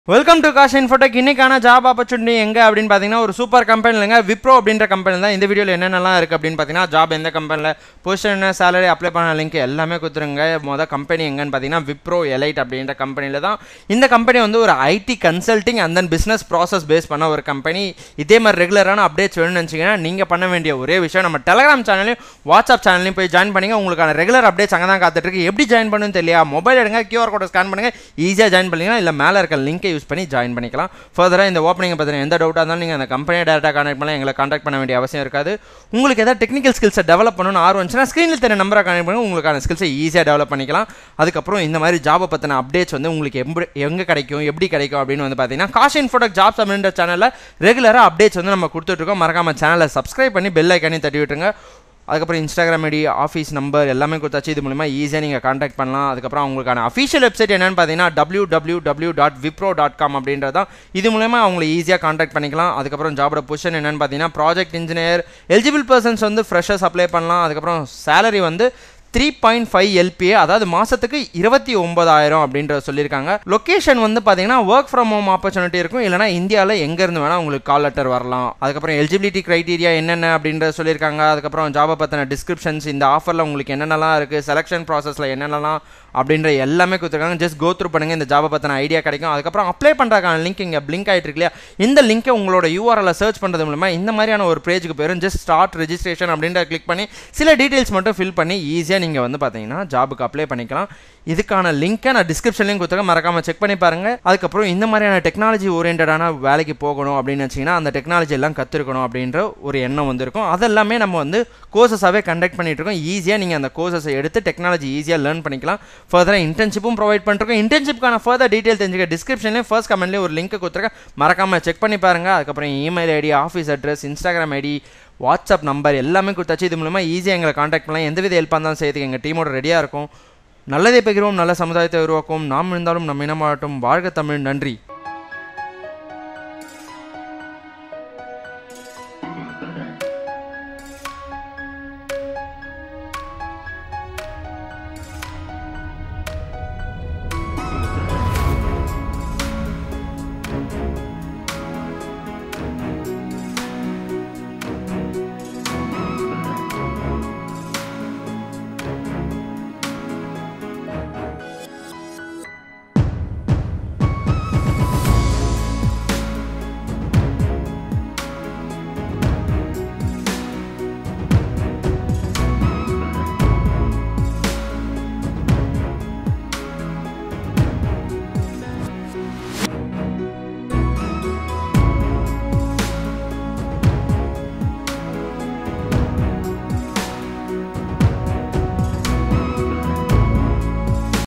welcome to Kash Infotech இன்னைக்கான job opportunity எங்கே அப்படின்னு பார்த்தீங்கன்னா ஒரு சூப்பர் கம்பெனிலங்க விப்ரோ அப்படின்ற கம்பெனி தான் இந்த வீடியோவில் என்னென்னலாம் இருக்குது அப்படின்னு பார்த்தீங்கன்னா ஜாப் எந்த கம்பெனியில் பொசிஷன் என்ன சேலரி அப்ளை பண்ண லிங்க் எல்லாமே கொடுத்துருங்க மொதல் கம்பெனி எங்கன்னு பார்த்தீங்கன்னா விப்ரோ எலைட் அப்படின்ற கம்பெனியில் தான் இந்த கம்பெனி வந்து ஒரு IT consulting and then business process base பண்ண ஒரு கம்பெனி இதே மாதிரி ரெகுலரான அப்டேட்ஸ் வேணும்னு நினச்சிங்கன்னா நீங்கள் பண்ண வேண்டிய ஒரே விஷயம் நம்ம டெலகிராம் சேனலையும் வாட்ஸ்அப் சேனலையும் போய் ஜாயின் பண்ணிங்க உங்களுக்கான ரெகுலர் அப்டேட்ஸ் அங்கே தான் காத்துட்ருக்கு எப்படி ஜாயின் பண்ணணும்னு தெரியல மொபைல் எடுங்க கியூஆர் கோடை ஸ்கேன் பண்ணுங்கள் ஈஸியாக ஜாயின் பண்ணிக்கலாம் இல்லை மேலே இருக்க லிங்கை யூஸ் பண்ணி ஜாயின் பண்ணிக்கலாம் ஃபர்தராக இந்த ஓப்பனிங் பார்த்தீங்கன்னா எந்த டவுட்டாக இருந்தாலும் நீங்கள் அந்த கம்பெனியை டேரெக்டாக கான்டாக்ட் பண்ணலாம் எங்களை கான்டாக்ட் பண்ண வேண்டிய அவசியம் இருக்காது உங்களுக்கு ஏதாவது டெக்னிக்கல் ஸ்கில்ஸை டெவலப் பண்ணணும்னு ஆர்வம் இருந்துச்சுன்னா ஸ்க்ரீனில் தெரிய நம்பரை கான்டாக்ட் பண்ணி உங்களுக்கான ஸ்கில்ஸை ஈஸியாக டெவலப் பண்ணிக்கலாம் அதுக்கப்புறம் இந்த மாதிரி ஜாபை பற்றின அப்டேட்ஸ் வந்து உங்களுக்கு எப்படி எங்கே கிடைக்கும் எப்படி கிடைக்கும் அப்படின்னு வந்து பார்த்தீங்கன்னா காஷ் இன்ஃபோடக் ஜாப்ஸ் அப்படின்ற சேனலில் ரெகுலராக அப்டேட்ஸ் வந்து நம்ம கொடுத்துட்ருக்கோம் மறக்காம சேனலை சப்ஸ்கிரைப் பண்ணி பெல் ஐக்கானே தட்டி விட்டுருங்க அதுக்கப்புறம் இன்ஸ்டாகிராம் ஐடி ஆஃபீஸ் நம்பர் எல்லாமே கொடுத்தாச்சு இது மூலிமா ஈஸியாக நீங்கள் காண்டாக்ட் பண்ணலாம் அதுக்கப்புறம் அவங்களுக்கான அஃபிஷியல் வெப்சைட் என்னன்னு பார்த்தீங்கன்னா W W W dot Wipro dot com அப்படின்றது தான் இது மூலமா அவங்களை ஈஸியாக காண்டாக்ட் பண்ணிக்கலாம் அதுக்கப்புறம் ஜாபோட பொசிஷன் என்னன்னு பார்த்தீங்கன்னா ப்ராஜெக்ட் இன்ஜினியர் எலிஜிபிள் பர்சன்ஸ் வந்து ஃப்ரெஷர்ஸ் அப்ளை பண்ணலாம் அதுக்கப்புறம் சேலரி வந்து த்ரீ பாயிண்ட் ஃபைவ் எல்பிஏ அதாவது மாதத்துக்கு இருபத்தி ஒன்பதாயிரம் அப்படின்றத சொல்லியிருக்காங்க லொக்கேஷன் வந்து பார்த்தீங்கன்னா ஒர்க் ஃப்ரம் ஹோம் ஆப்பர்ச்சுனிட்டி இருக்கும் இல்லைனா இந்தியாவில் எங்கேருந்து வேணால் உங்களுக்கு கால் லெட்டர் வரலாம் அதுக்கப்புறம் எலிஜிபிலிட்டி க்ரைட்டீரியா என்னென்ன அப்படின்றத சொல்லியிருக்காங்க அதுக்கப்புறம் ஜாபை பற்றின டிஸ்கிரிப்ஷன்ஸ் இந்த ஆஃபரில் உங்களுக்கு என்னென்னலாம் இருக்குது செலெக்ஷன் ப்ராசஸில் என்னென்னலாம் அப்படின்ற எல்லாமே கொடுத்துருக்காங்க ஜஸ்ட் கோ த்ரூ பண்ணுங்கள் இந்த ஜாபை பற்றின ஐடியா கிடைக்கும் அதுக்கப்புறம் அப்ளை பண்ணுறதுக்கான லிங்க் இங்கே பிளிங்க் ஆகிட்டு இருக்கு இல்லையா இந்த லிங்கை உங்களோட யூஆர்எல் சர்ச் பண்ணுறது மூலமா இந்த மாதிரியான ஒரு பேஜுக்கு போயிடும் ஜஸ்ட் ஸ்டார்ட் ரெஜிஸ்ட்ரேஷன் அப்படின்ற கிளிக் பண்ணி சில டீட்டெயில்ஸ் மட்டும் ஃபில் பண்ணி ஈஸியாக நீங்கள் வந்து பார்த்தீங்கன்னா ஜாபுக்கு அப்ளை பண்ணிக்கலாம் இதுக்கான லிங்க்கை நான் டிஸ்கிரிப்ஷன்லையும் கொடுத்துருக்கேன் மறக்காமல் செக் பண்ணி பாருங்கள் அதுக்கப்புறம் இந்த மாதிரியான டெக்னாலஜி ஓரியன்டான வேலைக்கு போகணும் அப்படின்னு வச்சிங்கன்னா அந்த டெக்னாலஜி எல்லாம் கற்றுக்கணும் அப்படின்ற ஒரு எண்ணம் வந்திருக்கும் அதெல்லாமே நம்ம வந்து கோர்சஸாகவே கண்டக்ட் பண்ணிட்டு இருக்கோம் ஈஸியாக நீங்கள் அந்த கோர்சஸை எடுத்து டெக்னாலஜி ஈஸியாக லேர்ன் பண்ணிக்கலாம் ஃபர்தராக இன்டர்ன்ஷிப்பும் ப்ரொவைட் பண்ணிருக்கோம் இன்டர்ன்ஷிப்க்கான ஃபர்தர் டீட்டெயில் தெரிஞ்சுக்க டிஸ்கிரிப்ஷன்லேயே ஃபர்ஸ்ட் கமெண்ட்லேயே ஒரு லிங்க் கொடுத்துருக்கேன் மறக்காமல் செக் பண்ணி பாருங்கள் அதுக்கப்புறம் email ID office address Instagram ID WhatsApp number எல்லாமே கொடுத்தாச்சு இது மூலமாக ஈஸியாக எங்களை காண்டாக்ட் பண்ணலாம் எந்தவித ஹெல்ப்பாக இருந்தாலும் செய்யறதுக்கு எங்கள் டீமோட ரெடியாக இருக்கும் நல்லதை பகிர்வோம் நல்ல சமுதாயத்தை உருவாக்கும் நாம் இருந்தாலும் நம்ம இனமாகட்டும் வாழ்க தமிழ் நன்றி